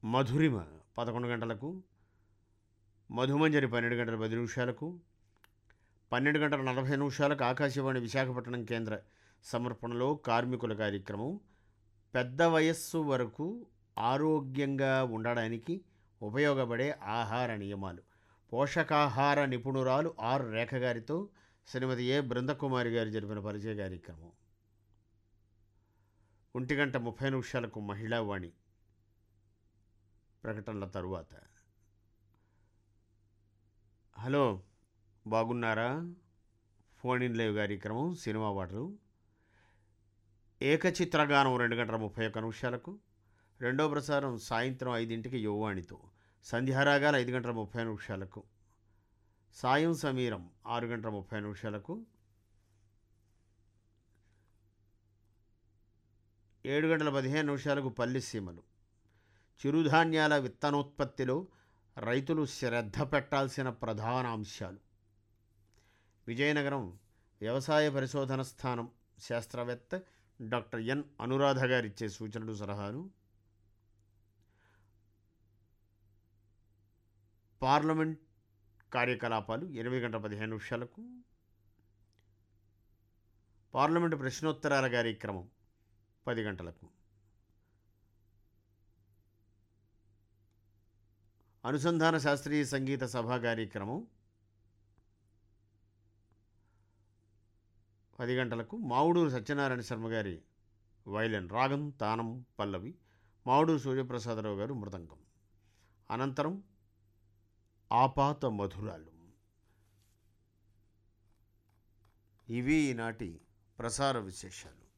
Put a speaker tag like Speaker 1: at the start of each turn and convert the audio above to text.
Speaker 1: మధురిమ పదకొండు గంటలకు మధుమంజరి పన్నెండు గంటల పది నిమిషాలకు పన్నెండు గంటల నలభై నిమిషాలకు ఆకాశవాణి విశాఖపట్నం కేంద్ర సమర్పణలో కార్మికుల కార్యక్రమం పెద్ద వయస్సు వరకు ఆరోగ్యంగా ఉండడానికి ఉపయోగపడే ఆహార నియమాలు పోషకాహార నిపుణురాలు ఆర్ రేఖ గారితో శ్రీమతి ఏ బృందకుమారి గారు జరిపిన పరిచయ కార్యక్రమం ఒంటి గంట ముప్పై నిమిషాలకు మహిళా వాణి ప్రకటనల తరువాత హలో బాగున్నారా ఫోన్ ఇన్ లైవ్ కార్యక్రమం సినిమా పాటలు ఏకచిత్రగానం రెండు గంటల ముప్పై ఒక్క నిమిషాలకు రెండో ప్రసారం సాయంత్రం ఐదింటికి యువవాణితో సంధ్యారాగాలు ఐదు గంటల ముప్పై నిమిషాలకు సాయం సమీరం ఆరు గంటల ముప్పై నిమిషాలకు ఏడు గంటల పదిహేను నిమిషాలకు పల్లి సీమలు చిరుధాన్యాల విత్తనోత్పత్తిలో రైతులు శ్రద్ధ పెట్టాల్సిన ప్రధాన అంశాలు విజయనగరం వ్యవసాయ పరిశోధన స్థానం శాస్త్రవేత్త డాక్టర్ ఎన్ అనురాధ గారిచ్చే సూచనలు సలహాలు పార్లమెంట్ కార్యకలాపాలు ఎనిమిది గంటల పదిహేను నిమిషాలకు పార్లమెంటు ప్రశ్నోత్తరాల కార్యక్రమం పది గంటలకు అనుసంధాన శాస్త్రీయ సంగీత సభా కార్యక్రమం పది గంటలకు మావుడూరు సత్యనారాయణ శర్మ గారి వైలెన్ రాగం తానం పల్లవి మావుడూరు సూర్యప్రసాదరావు గారు మృదంగం అనంతరం ఆపాత మధురాలు ఇవి ఈనాటి ప్రసార విశేషాలు